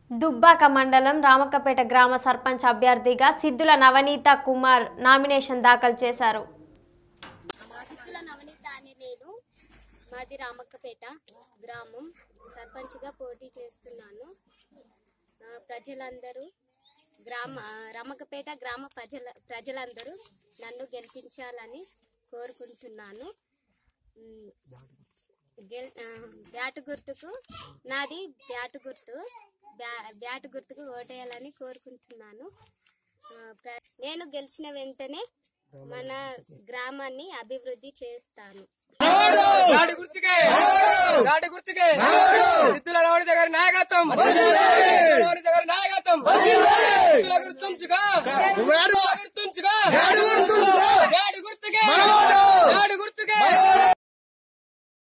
దుబ్బాక మండలం రామక్కపేట గ్రామ సర్పంచ్ అభ్యర్థిగా సిద్ధుల నవనీత కుమార్ నామినేషన్ దాఖలు చేశారు సిద్ధుల నవనీత అనే నేను మాది రామక్కపేట గ్రామం సర్పంచ్గా పోటీ చేస్తున్నాను ఆ, ప్రజలందరూ గ్రామ ఆ, రామక్కపేట గ్రామ ప్రజల ప్రజలందరూ నన్ను గెలిపించాలని కోరుకుంటున్నాను ఉమ్, గెల్ ఆ, బ్యాటు గుర్తుకు నాది బ్యాటు గుర్తు బ్యా- బ్యాటు గుర్తుకు ఓటేయాలని కోరుకుంటున్నాను ఆ, ప్ర- నేను గెలిచిన వెంటనే మన గ్రామాన్ని అభివృద్ధి చేస్తాను నాటి గుర్తుకే నాటి గుర్తుకే సిద్ధుల నవనీత గారి నాయకత్వం సిద్ధుల నవనీత గారి నాయకత్వం సిద్ధుల గుర్తుంచుగా సిద్ధుల గుర్తుంచుగా